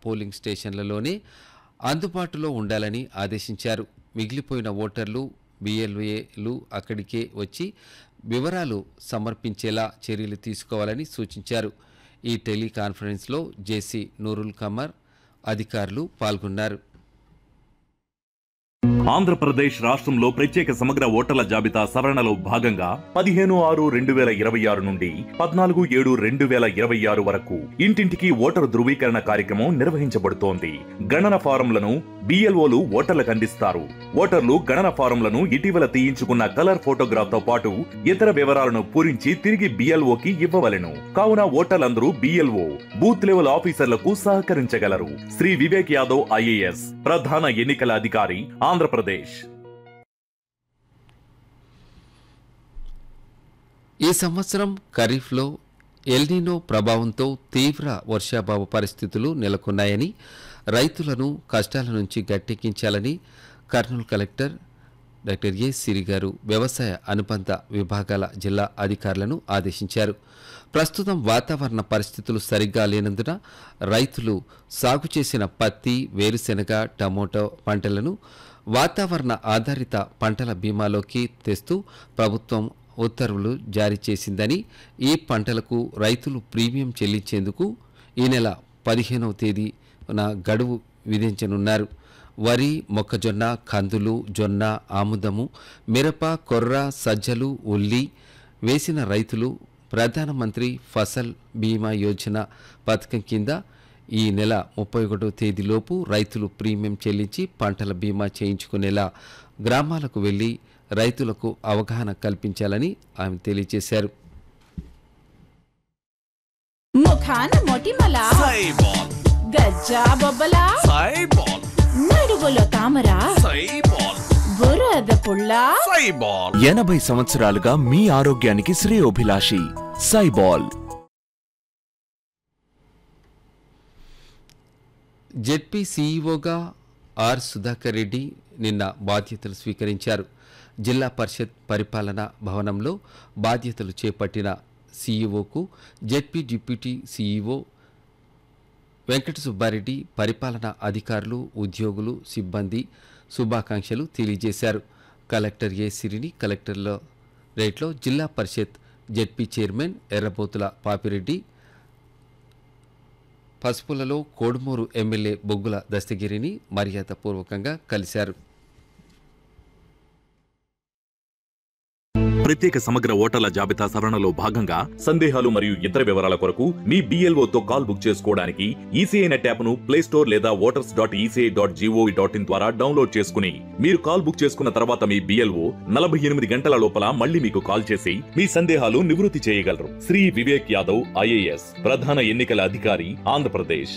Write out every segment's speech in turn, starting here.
polling స్టేషన్లలోనే అందుబాటులో ఉండాలని ఆదేశించారు మిగిలిపోయిన ఓటర్లు బిఎల్ఏలు అక్కడికే వచ్చి వివరాలు సమర్పించేలా చర్యలు తీసుకోవాలని సూచించారు ఈ టెలికాన్ఫరెన్స్లో జేసీ నూరుల్ కమర్ అధికారులు పాల్గొన్నారు ఆంధ్రప్రదేశ్ రాష్ట్రంలో ప్రత్యేక సమగ్ర ఓటర్ల జాబితా సవరణలో భాగంగా పదిహేను ఆరు రెండు వేల ఇరవై ఆరు నుండి పద్నాలుగు ఏడు రెండు వేల ఇరవై ఆరు వరకు ఇంటింటికి ఓటరు ధృవీకరణ కార్యక్రమం నిర్వహించబడుతోంది గణన ఫారంలను బిఎల్ఓలు ఓటర్లకు అందిస్తారు ఓటర్లు గణన ఫారంలను ఇటీవల తీయించుకున్న కలర్ ఫోటోగ్రాఫ్ తో పాటు ఇతర వివరాలను పూరించి తిరిగి బిఎల్ఓకి ఇవ్వవలెను కావున ఓటర్లందరూ బిఎల్ఓ బూత్ లెవెల్ ఆఫీసర్లకు సహకరించగలరు శ్రీ వివేక్ యాదవ్ ఐఏఎస్ ప్రధాన ఎన్నికల అధికారి ఆంధ్రప్రదేశ్ ఈ సంవత్సరం ఖరీఫ్లో ఎల్నినో ప్రభావంతో తీవ్ర వర్షాభావ పరిస్థితులు నెలకొన్నాయని రైతులను కష్టాల నుంచి గట్టెక్కించాలని Kurnool collector doctor A Siri garu వ్యవసాయ అనుబంధ విభాగాల జిల్లా అధికారులను ఆదేశించారు ప్రస్తుతం వాతావరణ పరిస్థితులు సరిగ్గా లేనందున రైతులు సాగు చేసిన పత్తి వేరుశెనగ టమోటో పంటలను వాతావరణ ఆధారిత పంటల బీమాలోకి తెస్తూ ప్రభుత్వం ఉత్తర్వులు జారీ చేసిందని ఈ పంటలకు రైతులు ప్రీమియం చెల్లించేందుకు ఈ నెల పదిహేనవ తేదీన గడువు విధించనున్నారు వరి మొక్కజొన్న కందులు జొన్న ఆముదము మిరప కొర్ర సజ్జలు ఉల్లి వేసిన రైతులు ప్రధానమంత్రి ఫసల్ బీమా యోజన పథకం కింద ఈ నెల ముప్పై ఒకటో తేదీలోపు రైతులు ప్రీమియం చెల్లించి పంటల బీమా చేయించుకునేలా గ్రామాలకు వెళ్లి రైతులకు అవగాహన కల్పించాలని ఆమె తెలియజేశారు ముఖాన మొటిమల సైబాల్ గజ్జా బొబ్బల సైబాల్ నడువులో తామర సైబాల్ బురద పుల్ల సైబాల్ ఎనభై సంవత్సరాలుగా మీ ఆరోగ్యానికి శ్రేయోభిలాషి సైబాల్ జెడ్పీ సీఈఓగా ఆర్ సుధాకర్ రెడ్డి నిన్న బాధ్యతలు స్వీకరించారు జిల్లా పరిషత్ పరిపాలనా భవనంలో బాధ్యతలు చేపట్టిన సీఈఓకు ZP deputy CEO Venkata Subbareddy పరిపాలనా అధికారులు ఉద్యోగులు సిబ్బంది శుభాకాంక్షలు తెలియజేశారు కలెక్టర్ ఏ సిరిని కలెక్టర్ల రేట్లో జిల్లా పరిషత్ జెడ్పీ చైర్మన్ ఎర్రబోతుల పాపిరెడ్డి పసుపులలో కోడుమూరు ఎమ్మెల్యే బొగ్గుల దస్తగిరిని మర్యాదపూర్వకంగా కలిశారు ప్రత్యేక సమగ్ర ఓటర్ల జాబితా సవరణలో భాగంగా సందేహాలు మరియు ఇతర వివరాల కొరకు మీ BLO తో కాల్ బుక్ చేసుకోవడానికి ఈసీఐ నెట్ యాప్ ను ప్లే స్టోర్ లేదా voters dot ECI dot gov dot in ద్వారా డౌన్లోడ్ చేసుకుని మీరు కాల్ బుక్ చేసుకున్న తర్వాత మీ బిఎల్ఓ నలభై ఎనిమిది గంటల లోపల మళ్ళీ మీకు కాల్ చేసి మీ సందేహాలు నివృత్తి చేయగలరు శ్రీ వివేక్ యాదవ్ ఐఏఎస్ ప్రధాన ఎన్నికల అధికారి ఆంధ్రప్రదేశ్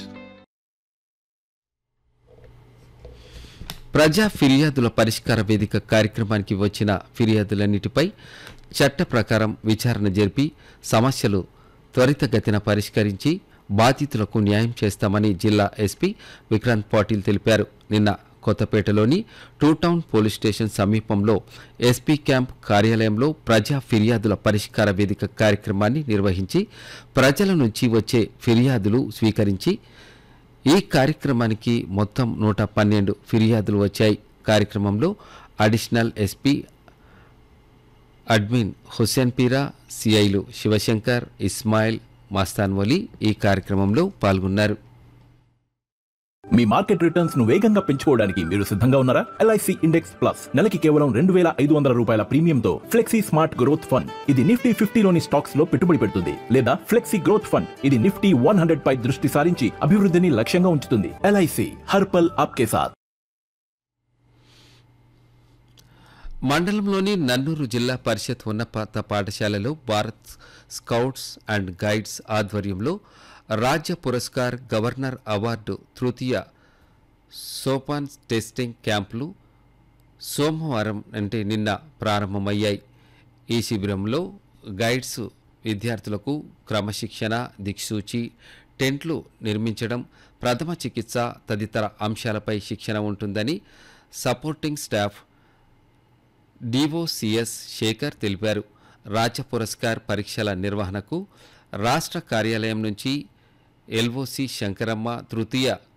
ప్రజా ఫిర్యాదుల పరిష్కార వేదిక కార్యక్రమానికి వచ్చిన ఫిర్యాదులన్నిటిపై చట్ట ప్రకారం విచారణ జరిపి సమస్యలు త్వరితగతిన పరిష్కరించి బాధితులకు న్యాయం చేస్తామని జిల్లా ఎస్పీ విక్రాంత్ పాటిల్ తెలిపారు నిన్న కొత్తపేటలోని టూ టౌన్ పోలీస్ స్టేషన్ సమీపంలో ఎస్పీ క్యాంప్ కార్యాలయంలో ప్రజా ఫిర్యాదుల పరిష్కార వేదిక కార్యక్రమాన్ని నిర్వహించి ప్రజల నుంచి వచ్చే ఫిర్యాదులు స్వీకరించి ఈ కార్యక్రమానికి మొత్తం నూట పన్నెండు ఫిర్యాదులు వచ్చాయి కార్యక్రమంలో additional SP admin Hussain Peera సిఐలు శివశంకర్ ఇస్మాయిల్ మస్తాన్ వలీ ఈ కార్యక్రమంలో పాల్గొన్నారు మీ మార్కెట్ రిటర్న్స్ ను వేగంగా పెంచుకోవడానికి మీరు సిద్ధంగా ఉన్నారా ఎల్ఐసి ఇండెక్స్ ప్లస్ నెలకి కేవలం రెండు వేల ఐదు వందల రూపాయల ప్రీమియంతో ఫ్లెక్సీ స్మార్ట్ గ్రోత్ ఫండ్ ఇది నిఫ్టీ ఫిఫ్టీలోని స్టాక్స్ లో పెట్టుబడి పెడుతుంది లేదా ఫ్లెక్సీ గ్రోత్ ఫండ్ ఇది నిఫ్టీ వన్ హండ్రెడ్ పై దృష్టి సారించి అభివృద్ధిని లక్ష్యంగా ఉంచుతుంది ఎల్ఐసి హర్పల్ ఆప్కే సాత్ మండలంలోని నన్నూరు జిల్లా పరిషత్ ఉన్నత పాఠశాలలో భారత్ స్కౌట్స్ అండ్ గైడ్స్ ఆధ్వర్యంలో రాజ్య పురస్కార్ గవర్నర్ అవార్డు తృతీయ సోపాన్ టెస్టింగ్ క్యాంపులు సోమవారం అంటే నిన్న ప్రారంభమయ్యాయి ఈ శిబిరంలో గైడ్స్ విద్యార్థులకు క్రమశిక్షణ దిక్సూచి టెంట్లు నిర్మించడం ప్రథమ చికిత్స తదితర అంశాలపై శిక్షణ ఉంటుందని సపోర్టింగ్ స్టాఫ్ డిఓసిఎస్ శేఖర్ తెలిపారు రాజ్య పురస్కార్ పరీక్షల నిర్వహణకు రాష్ట్ర కార్యాలయం నుంచి ఎల్ఓసి శంకరమ్మ తృతీయ